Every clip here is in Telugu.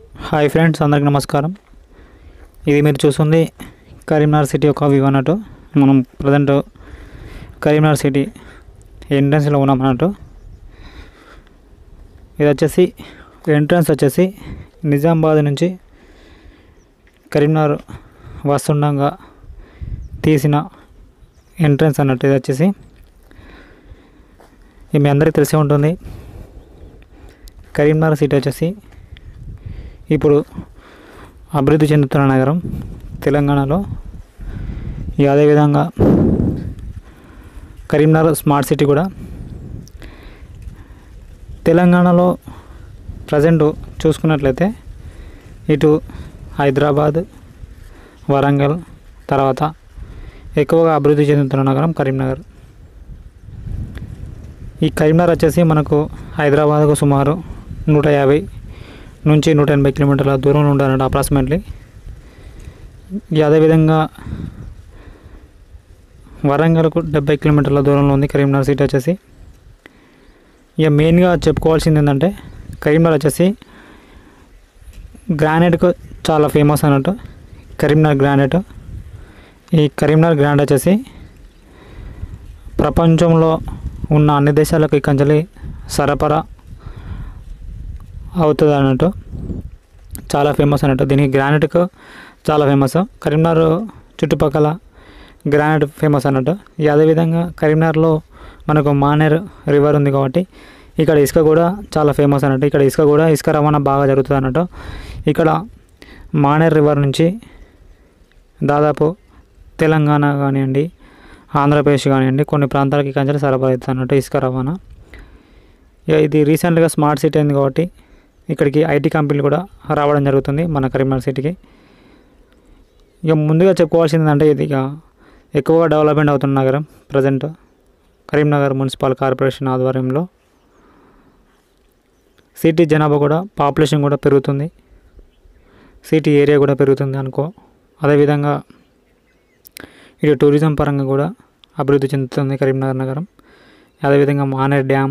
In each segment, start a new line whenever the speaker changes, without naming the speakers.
హాయ్ ఫ్రెండ్స్ అందరికి నమస్కారం ఇది మీరు చూస్తుంది కరీంనగర్ సిటీ యొక్క వ్యూ అన్నట్టు మనం ప్రజెంట్ కరీంనగర్ సిటీ ఎంట్రన్స్లో ఉన్నాం అన్నట్టు ఇది వచ్చేసి ఎంట్రన్స్ వచ్చేసి నిజామాబాద్ నుంచి కరీంనగర్ వస్తుండగా తీసిన ఎంట్రన్స్ అన్నట్టు ఇది వచ్చేసి ఇది మీ అందరికీ తెలిసే ఉంటుంది కరీంనగర్ సిటీ వచ్చేసి ఇప్పుడు అభివృద్ధి చెందుతున్న నగరం తెలంగాణలో ఇక అదేవిధంగా కరీంనగర్ స్మార్ట్ సిటీ కూడా తెలంగాణలో ప్రజెంట్ చూసుకున్నట్లయితే ఇటు హైదరాబాద్ వరంగల్ తర్వాత ఎక్కువగా అభివృద్ధి చెందుతున్న నగరం కరీంనగర్ ఈ కరీంనగర్ వచ్చేసి మనకు హైదరాబాద్కు సుమారు నూట యాభై నుంచి నూట ఎనభై కిలోమీటర్ల దూరంలో ఉంటారంట అప్రాక్సిమేట్లీ ఇక అదేవిధంగా వరంగల్కు డెబ్బై కిలోమీటర్ల దూరంలో ఉంది కరీంనగర్ సిటీ వచ్చేసి ఇక మెయిన్గా చెప్పుకోవాల్సింది ఏంటంటే కరీంనగర్ వచ్చేసి గ్రానైట్కు చాలా ఫేమస్ అన్నట్టు కరీంనగర్ గ్రానైట్ ఈ కరీంనగర్ గ్రానైట్ వచ్చేసి ప్రపంచంలో ఉన్న అన్ని దేశాలకు ఇక్కడి సరఫరా అవుతుంది అన్నట్టు చాలా ఫేమస్ అన్నట్టు దీనికి గ్రానైట్కు చాలా ఫేమస్ కరీంనగర్ చుట్టుపక్కల గ్రానైట్ ఫేమస్ అన్నట్టు ఇక అదేవిధంగా కరీంనగర్లో మనకు మానేర్ రివర్ ఉంది కాబట్టి ఇక్కడ ఇసుక కూడా చాలా ఫేమస్ అన్నట్టు ఇక్కడ ఇసుక కూడా ఇసుక రవాణా బాగా జరుగుతుంది అన్నట్టు ఇక్కడ మానేర్ రివర్ నుంచి దాదాపు తెలంగాణ కానివ్వండి ఆంధ్రప్రదేశ్ కానివ్వండి కొన్ని ప్రాంతాలకి కంచెలు సరఫరా అవుతుంది అన్నట్టు ఇసుక రవాణా ఇక ఇది రీసెంట్గా స్మార్ట్ సిటీ అయింది కాబట్టి ఇక్కడికి ఐటీ కంపెనీలు కూడా రావడం జరుగుతుంది మన కరీంనగర్ సిటీకి ఇక ముందుగా చెప్పుకోవాల్సింది ఏంటంటే ఇది ఇక ఎక్కువగా డెవలప్మెంట్ అవుతున్న నగరం ప్రజెంట్ కరీంనగర్ మున్సిపల్ కార్పొరేషన్ ఆధ్వర్యంలో సిటీ జనాభా కూడా పాపులేషన్ కూడా పెరుగుతుంది సిటీ ఏరియా కూడా పెరుగుతుంది అనుకో అదేవిధంగా ఇటు టూరిజం పరంగా కూడా అభివృద్ధి చెందుతుంది కరీంనగర్ నగరం అదేవిధంగా మానేర్ డ్యామ్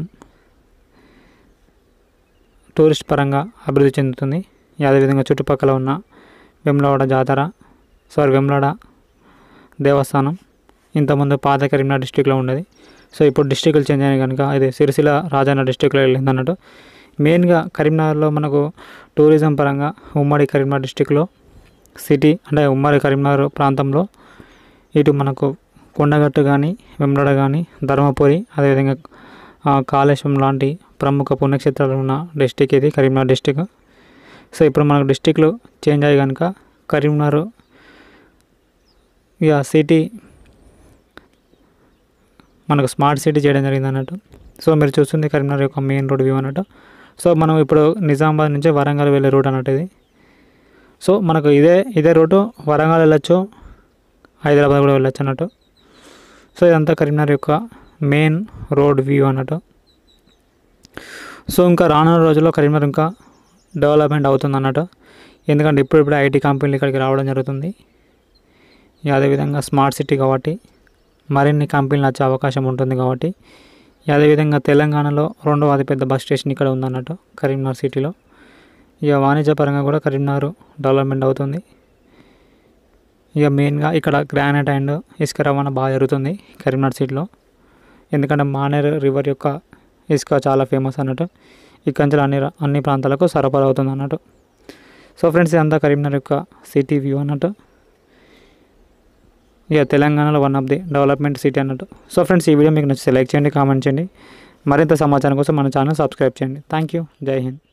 టూరిస్ట్ పరంగా అభివృద్ధి చెందుతుంది అదేవిధంగా చుట్టుపక్కల ఉన్న వెమ్లవాడ జాతర సారీ వెమ్లవాడ దేవస్థానం ఇంతకుముందు పాత కరీంనగర్ డిస్టిక్లో ఉండేది సో ఇప్పుడు డిస్టిక్లు చేంజ్ అయినాయి కనుక ఇది సిరిసిల్ల రాజన్న డిస్టిక్లో వెళ్ళింది అన్నట్టు మెయిన్గా కరీంనగర్లో మనకు టూరిజం పరంగా ఉమ్మడి కరీంనగర్ డిస్టిక్లో సిటీ అంటే ఉమ్మడి కరీంనగర్ ప్రాంతంలో ఇటు మనకు కొండగట్టు కానీ వెమ్లడ కానీ ధర్మపురి అదేవిధంగా ఆ, కాళేశ్వరం లాంటి ప్రముఖ పుణ్యక్షేత్రాలు ఉన్న డిస్టిక్ ఇది కరీంనగర్ డిస్టిక్ సో ఇప్పుడు మనకు డిస్టిక్లు చేంజ్ అయ్యి కనుక కరీంనగర్ ఇక సిటీ మనకు స్మార్ట్ సిటీ చేయడం జరిగింది అన్నట్టు సో మీరు చూస్తుంది కరీంనగర్ యొక్క మెయిన్ రోడ్ వ్యూ అన్నట్టు సో మనం ఇప్పుడు నిజామాబాద్ నుంచి వరంగల్ వెళ్ళే రూట్ అన్నట్టు ఇది సో మనకు ఇదే ఇదే రూటు వరంగల్ వెళ్ళొచ్చు హైదరాబాద్ కూడా వెళ్ళొచ్చు అన్నట్టు సో ఇదంతా కరీంనగర్ యొక్క మెయిన్ రోడ్ వ్యూ అన్నట్టు సో ఇంకా రానున్న రోజుల్లో కరీంనగర్ ఇంకా డెవలప్మెంట్ అవుతుంది అన్నట్టు ఎందుకంటే ఇప్పుడిప్పుడు ఐటీ కంపెనీలు ఇక్కడికి రావడం జరుగుతుంది ఇక అదేవిధంగా స్మార్ట్ సిటీ కాబట్టి మరిన్ని కంపెనీలు వచ్చే అవకాశం ఉంటుంది కాబట్టి ఇక అదేవిధంగా తెలంగాణలో రెండవ అతిపెద్ద బస్ స్టేషన్ ఇక్కడ ఉందన్నట్టు కరీంనగర్ సిటీలో ఇక వాణిజ్యపరంగా కూడా కరీంనగర్ డెవలప్మెంట్ అవుతుంది ఇక మెయిన్గా ఇక్కడ గ్రానైట్ అండ్ ఇసుక రవాణా బాగా జరుగుతుంది కరీంనగర్ సిటీలో ఎందుకంటే మానేర్ రివర్ యొక్క ఇసుక చాలా ఫేమస్ అన్నట్టు ఇక్కడి నుంచి అన్ని రా- అన్ని ప్రాంతాలకు సరఫరా అవుతుంది అన్నట్టు సో ఫ్రెండ్స్ ఇదంతా కరీంనగర్ యొక్క సిటీ వ్యూ అన్నట్టు ఇక తెలంగాణలో one of the development city అన్నట్టు సో ఫ్రెండ్స్ ఈ వీడియో మీకు నచ్చితే లైక్ చేయండి కామెంట్ చేయండి మరింత సమాచారం కోసం మన ఛానల్ సబ్స్క్రైబ్ చేయండి థ్యాంక్ యూ జై హింద్